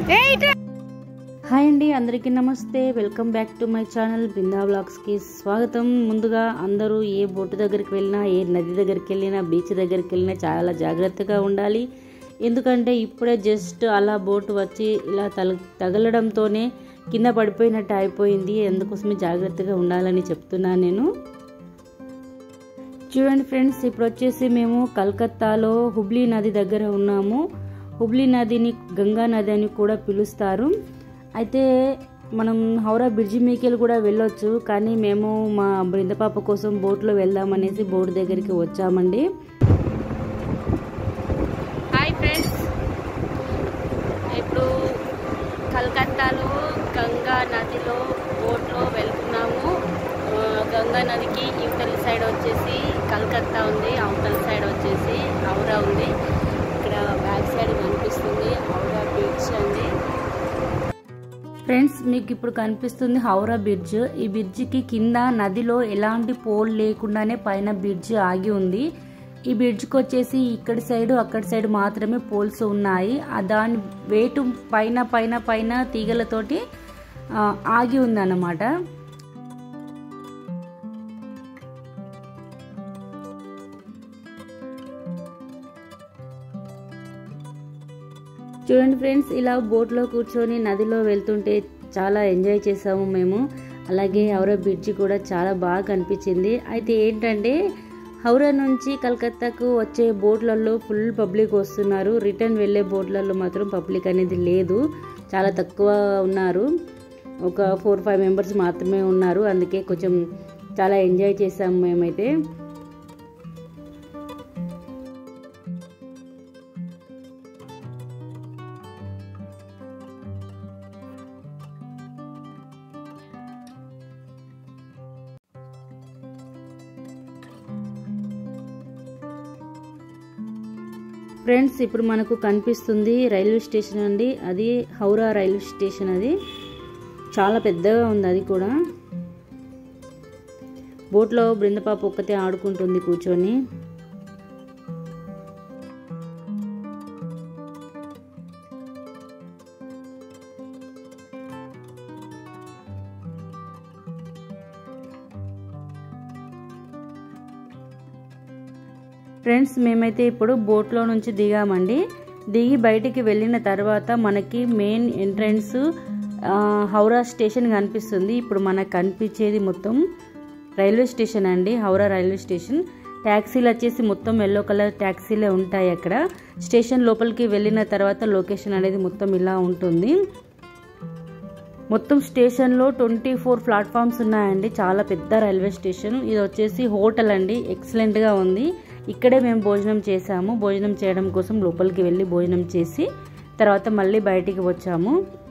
hi అండి అందరికీ నమస్తే welcome back to my channel Brinda బ్లాగ్స్కి స్వాగతం ముందుగా అందరూ ఏ బోటు దగ్గరికి వెళ్ళినా ఏ నది దగ్గరికి వెళ్ళినా బీచ్ దగ్గరికి వెళ్ళినా చాలా జాగ్రత్తగా ఉండాలి ఎందుకంటే ఇప్పుడే జస్ట్ అలా బోటు వచ్చి ఇలా తల తగలడంతోనే కింద పడిపోయినట్టు అయిపోయింది అందుకోసమే జాగ్రత్తగా ఉండాలని చెప్తున్నాను నేను చూడండి ఫ్రెండ్స్ ఇప్పుడు వచ్చేసి మేము కలకత్తాలో హుబ్లీ నది దగ్గర ఉన్నాము హుబ్లీ నదిని గంగా నది అని కూడా పిలుస్తారు అయితే మనం హౌరా బ్రిడ్జి మీకెళ్ళి కూడా వెళ్ళొచ్చు కానీ మేము మా బృందపాప కోసం బోట్లో వెళ్దామనేసి బోట్ దగ్గరికి వచ్చామండి హాయ్ ఫ్రెండ్స్ ఇప్పుడు కలకత్తాలో గంగా నదిలో బోట్లో వెళ్తున్నాము ఆ, గంగా నదికి ఇవతల సైడ్ వచ్చేసి కలకత్తా ఉంది అవతల సైడ్ వచ్చేసి హౌరా ఉంది ఇక్కడ బ్యాక్ సైడ్ కనిపిస్తుంది హౌరా బీచ్ అండి ఫ్రెండ్స్ మీకు ఇప్పుడు కనిపిస్తుంది హౌరా బ్రిడ్జ్ ఈ బ్రిడ్జికి కింద నదిలో ఎలాంటి పోల్ లేకుండానే పైన బ్రిడ్జ్ ఆగి ఉంది ఈ బ్రిడ్జ్కి వచ్చేసి ఇక్కడి సైడ్ అక్కడి సైడ్ మాత్రమే పోల్స్ ఉన్నాయి ఆ దాని వేటు పైన పైన పైన తీగలతోటి ఆ, ఆగి ఉందన్నమాట చూడండి ఫ్రెండ్స్ ఇలా బోట్లో కూర్చొని నదిలో వెళ్తుంటే చాలా ఎంజాయ్ చేసాము మేము అలాగే హౌరా బ్రిడ్జి కూడా చాలా బాగా కనిపించింది అయితే ఏంటంటే హౌరా నుంచి కలకత్తాకు వచ్చే బోట్లలో ఫుల్ పబ్లిక్ వస్తున్నారు రిటర్న్ వెళ్ళే బోట్లలో మాత్రం పబ్లిక్ అనేది లేదు చాలా తక్కువ ఉన్నారు ఒక ఫోర్ ఫైవ్ మెంబర్స్ మాత్రమే ఉన్నారు అందుకే కొంచెం చాలా ఎంజాయ్ చేసాము మేమైతే ఫ్రెండ్స్ ఇప్పుడు మనకు కనిపిస్తుంది రైల్వే స్టేషన్ అండి అది హౌరా రైల్వే స్టేషన్ అది చాలా పెద్దగా ఉంది అది కూడా బోట్లో బృందపాప ఒక్కతే ఆడుకుంటుంది కూర్చొని ఫ్రెండ్స్ మేమైతే ఇప్పుడు బోట్లో నుంచి దిగామండి దిగి బయటికి వెళ్ళిన తర్వాత మనకి మెయిన్ ఎంట్రన్స్ హౌరా స్టేషన్ కనిపిస్తుంది ఇప్పుడు మనకు కనిపించేది మొత్తం రైల్వే స్టేషన్ అండి హౌరా రైల్వే స్టేషన్ ట్యాక్సీలు వచ్చేసి మొత్తం ఎల్లో కలర్ ట్యాక్సీలే ఉంటాయి అక్కడ స్టేషన్ లోపలికి వెళ్ళిన తర్వాత లొకేషన్ అనేది మొత్తం ఇలా ఉంటుంది మొత్తం స్టేషన్లో ట్వంటీ ఫోర్ ప్లాట్ఫామ్స్ ఉన్నాయండి చాలా పెద్ద రైల్వే స్టేషన్ ఇది వచ్చేసి హోటల్ అండి ఎక్సలెంట్గా ఉంది ఇక్కడే మేము భోజనం చేసాము భోజనం చేయడం కోసం లోపలికి వెళ్ళి భోజనం చేసి తర్వాత మళ్ళీ బయటికి వచ్చాము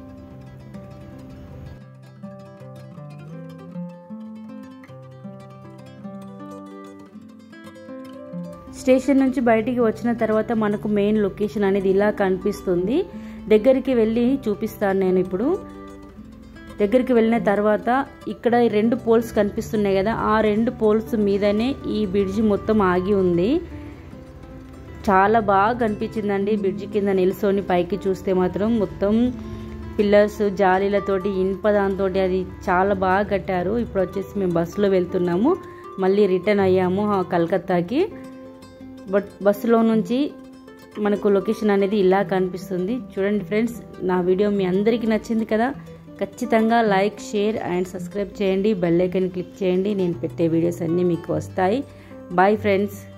స్టేషన్ నుంచి బయటికి వచ్చిన తర్వాత మనకు మెయిన్ లొకేషన్ అనేది ఇలా కనిపిస్తుంది దగ్గరికి వెళ్ళి చూపిస్తాను నేను ఇప్పుడు దగ్గరికి వెళ్ళిన తర్వాత ఇక్కడ ఈ రెండు పోల్స్ కనిపిస్తున్నాయి కదా ఆ రెండు పోల్స్ మీదనే ఈ బ్రిడ్జి మొత్తం ఆగి ఉంది చాలా బాగా కనిపించిందండి బ్రిడ్జి కింద నిల్చొని పైకి చూస్తే మాత్రం మొత్తం పిల్లర్స్ జాలీలతోటి ఇనుప దాంతో అది చాలా బాగా కట్టారు ఇప్పుడు వచ్చేసి మేము బస్సులో వెళ్తున్నాము మళ్ళీ రిటర్న్ అయ్యాము ఆ కలకత్తాకి బట్ బస్సులో నుంచి మనకు లొకేషన్ అనేది ఇలా కనిపిస్తుంది చూడండి ఫ్రెండ్స్ నా వీడియో మీ అందరికీ నచ్చింది కదా ఖచ్చితంగా లైక్ షేర్ అండ్ సబ్స్క్రైబ్ చేయండి బెల్ ఐకన్ క్లిక్ చేయండి నేను పెట్టే వీడియోస్ అన్నీ మీకు వస్తాయి బాయ్ ఫ్రెండ్స్